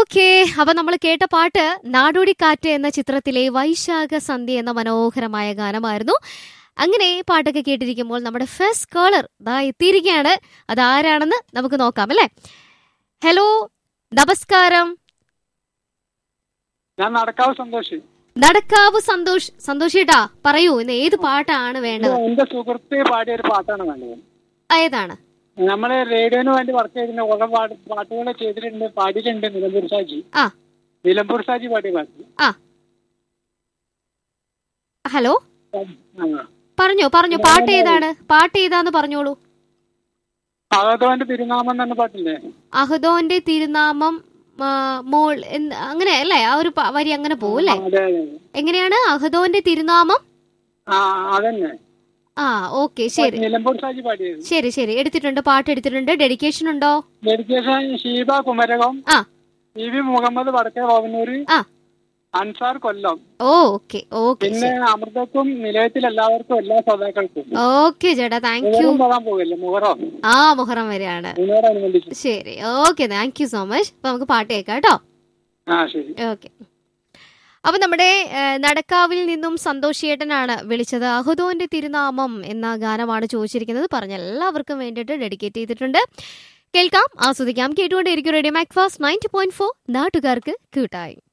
Okay അപ്പൊ നമ്മൾ കേട്ട പാട്ട് നാടോടിക്കാറ്റ് എന്ന ചിത്രത്തിലെ വൈശാഖ സന്ധ്യ എന്ന മനോഹരമായ ഗാനമായിരുന്നു അങ്ങനെ ഈ പാട്ടൊക്കെ കേട്ടിരിക്കുമ്പോൾ നമ്മുടെ ഫസ്റ്റ് കോളർ ദാ എത്തിയിരിക്കുകയാണ് അതാരാണെന്ന് നമുക്ക് നോക്കാം അല്ലേ ഹലോ നമസ്കാരം ഞാൻ നടക്കാവ് സന്തോഷ് നടക്കാവ് സന്തോഷ് സന്തോഷേട്ടാ പറയൂ ഇന്ന് ഏത് പാട്ടാണ് വേണ്ടത് എന്റെ സുഹൃത്ത് പാടിയ ഒരു പാട്ടാണ് വേണ്ടത് ഏതാണ് നമ്മള് റേഡിയോന് വേണ്ടി വർക്ക് ചെയ്യുന്ന കുറെ പാട്ട് പാട്ടുകൾ ചെയ്തിട്ടുണ്ട് പാടിയിട്ടുണ്ട് നിലമ്പൂർ സാജി ആ നിലമ്പൂർ സാജി പാടിയ പാട്ട് ആ ഹലോ ആ. പറഞ്ഞോ പറഞ്ഞോ പാട്ട് ഏതാണ് പാട്ട് ഏതാന്ന് പറഞ്ഞോളൂ അകത്തോന്റെ തിരുനാമം എന്ന് പറഞ്ഞ പാട്ടില്ലേ അഹദോന്റെ തിരുനാമം ആ, മോൾ എന്ന് അങ്ങനെ അല്ലേ ആ ഒരു പ- വരി അങ്ങനെ പോവും അല്ലേ അതെ അതെ എങ്ങനെയാണ് അഹദോന്റെ തിരുനാമം ആ അതന്നെ ആ ഓക്കെ ശരി നിലമ്പൂർ സാജി പാടിയത് ശരി ശരി എടുത്തിട്ടുണ്ട് പാട്ട് എടുത്തിട്ടുണ്ട് ഡെഡിക്കേഷൻ ഉണ്ടോ ഡെഡിക്കേഷൻ ഷീബ കുമരകം ആ ടി വി മുഹമ്മദ് വടക്കേ വവനൂര് ആ അൻസാർ കൊല്ലം ഓ ഓക്കെ ഓക്കെ പിന്നെ അമൃതക്കും നിലയത്തിൽ എല്ലാവർക്കും എല്ലാ ശ്രോതാക്കൾക്കും ഓക്കെ ചേട്ടാ താങ്ക് യു മുഹറം പോകാൻ പോകല്ലേ മുഹറം ആ മുഹറം വരെയാണ് ഇതിനോടനുബന്ധിച്ച് ശരി okay thank you so much അപ്പൊ നമുക്ക് പാട്ട് കേൾക്കാം കേട്ടോ ആ ശരി ഓക്കെ അപ്പൊ നമ്മുടെ ഏ, നടക്കാവിൽ നിന്നും സന്തോഷിയേട്ടനാണ് വിളിച്ചത് അഹുദോന്റെ തിരുനാമം എന്ന ഗാനമാണ് ചോദിച്ചിരിക്കുന്നത് പറഞ്ഞ എല്ലാവർക്കും വേണ്ടിയിട്ട് ഡെഡിക്കേറ്റ് ചെയ്തിട്ടുണ്ട് കേൾക്കാം ആസ്വദിക്കാം കേട്ടുകൊണ്ടേയിരിക്കും radio Macfast ninety point four നാട്ടുകാർക്ക് കൂട്ടായി